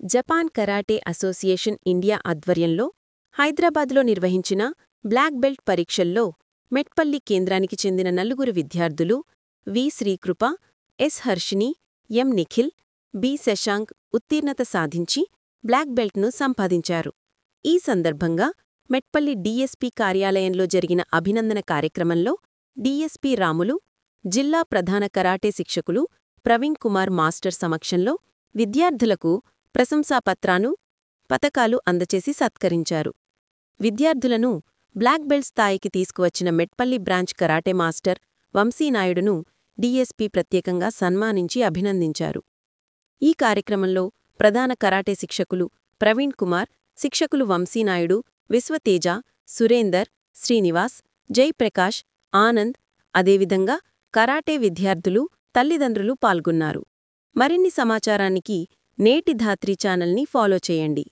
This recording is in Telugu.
జపాన్ కరాటే అసోసియేషన్ ఇండియా ఆధ్వర్యంలో హైదరాబాద్లో నిర్వహించిన బ్లాక్ బెల్ట్ పరీక్షల్లో మెట్పల్లి కేంద్రానికి చెందిన నలుగురు విద్యార్థులు V Srikrupa S Harshini M Nikhil B Sasank ఉత్తీర్ణత సాధించి బ్లాక్ బెల్ట్ను సంపాదించారు ఈ సందర్భంగా మెట్పల్లి డీఎస్పీ కార్యాలయంలో జరిగిన అభినందన కార్యక్రమంలో డీఎస్పీ రాములు జిల్లా ప్రధాన కరాటే శిక్షకులు ప్రవీణ్ కుమార్ మాస్టర్ సమక్షంలో విద్యార్థులకు ప్రశంసాపత్రాను పతకాలు అందచేసి సత్కరించారు విద్యార్థులను బ్లాక్ బెల్ట్ స్థాయికి తీసుకువచ్చిన మెట్పల్లి బ్రాంచ్ కరాటే మాస్టర్ వంశీనాయుడును డీఎస్పీ ప్రత్యేకంగా సన్మానించి అభినందించారు ఈ కార్యక్రమంలో ప్రధాన కరాటే శిక్షకులు ప్రవీణ్ కుమార్ శిక్షకులు వంశీనాయుడు విశ్వతేజ సురేందర్ శ్రీనివాస్ జైప్రకాష్ ఆనంద్ అదేవిధంగా కరాటే విద్యార్థులు తల్లిదండ్రులు పాల్గొన్నారు మరిన్ని సమాచారానికి నేటి ధాత్రి ఛానల్ని ఫాలో చేయండి